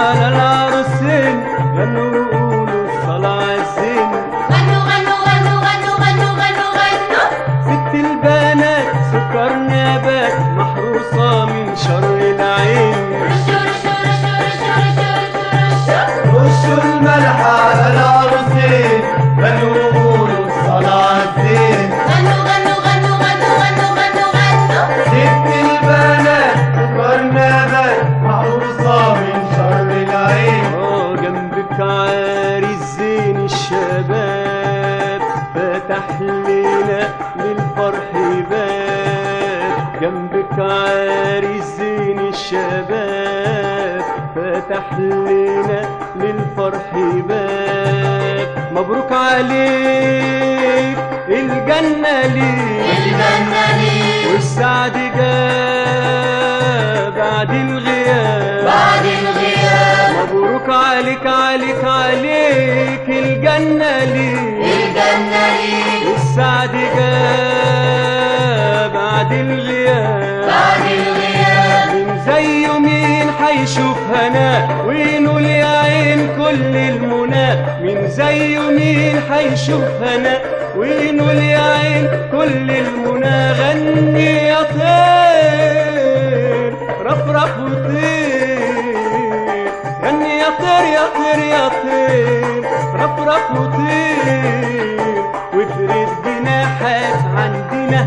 على العروسين غنوا وقولوا الصلاة عالزين غنوا غنوا غنوا غنوا غنوا غنوا غنوا ست البنات سكر نبات محروسة من شر العين رشوا رشوا رشوا رشوا رشوا رشوا رشوا رشوا الملح على العروسين غنوا وقولوا الصلاة الزين غنوا غنوا غنوا غنوا غنوا غنوا غنوا ست البنات سكر نبات محروسة من شر العين اه جنبك عاري زين الشباب فتح لنا للفرح باب جنبك عاري زين الشباب فتح لنا للفرح باب مبروك عليك الجنة ليك الجنة لي والسعد جاء بعد الغياب بعد الغياب مبروك عليك عليك عليك الجنة ليك الجنة لي السعد جاء بعد الغياب بعد الغياب من زي مين حيشوف هنا وينول يا عين كل المنى من زي مين حيشوف هنا وينول يا عين كل المنى غني يا طير رفرف وطير غني يا طير يا طير يا طير رفرف وطير وافرد جناحك عندنا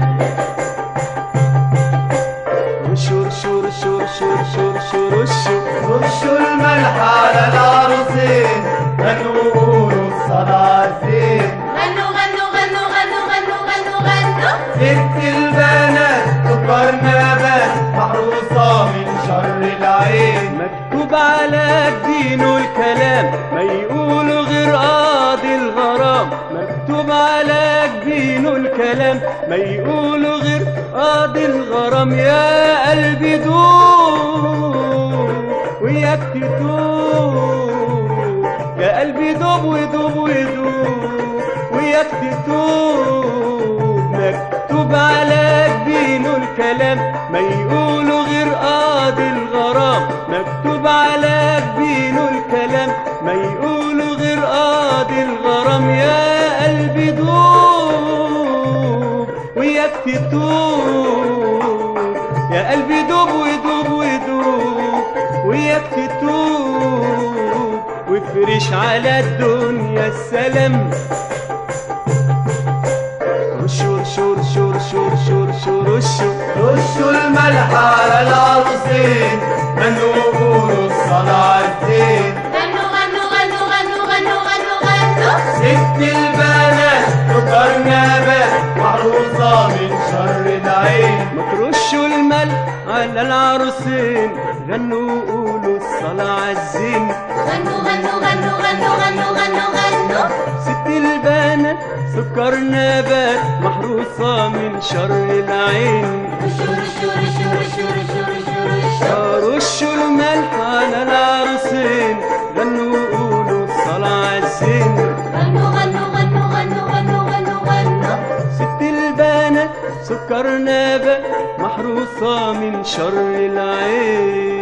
شور شور شور شور شور شور شور رشوا الملح على العروسين غنوا وقولوا الصلاة الزين غنوا غنوا غنوا غنوا غنوا غنوا غنوا ست البنات سكر نبات محروسة من شر العين مكتوب على الدين والكلام ما يقولوا غير قاضي الغرام مكتوب على الدين والكلام ما يقولوا غير قاضي الغرام يا قلبي دوب وياك تتوب يا قلبي دوب ودوب ودوب وياك تتوب مكتوب على الدين والكلام ما يقولوا غير قاضي الغرام مكتوب على الدين والكلام ما يقولوا غير قاضي الغرام يا قلبي دوب وياك تتوب يا قلبي دوب ودوب ودوب وياك تتوب وافرش على الدنيا السلام شور شور شور شور شور شور شور رشوا الملح على العروسين غنوا وقولوا الصلاة الزين غنوا غنوا غنوا غنوا غنوا غنوا غنوا ست البنات سكر نبات محروسة من شر العين ما ترشوا الملح على العروسين غنوا وقولوا الصلاة عالزين غنوا غنوا غنوا غنوا غنوا غنوا غنوا ست البنات سكر نبات محروسة من شر العين رشوا رشوا رشوا رشوا رشوا رشوا رشوا رشوا الملح على العروسين غنوا وقولوا الصلاة عالزين غنوا غنوا غنوا غنوا غنوا غنوا غنوا ست البنات سكر نبات محروسة من شر العين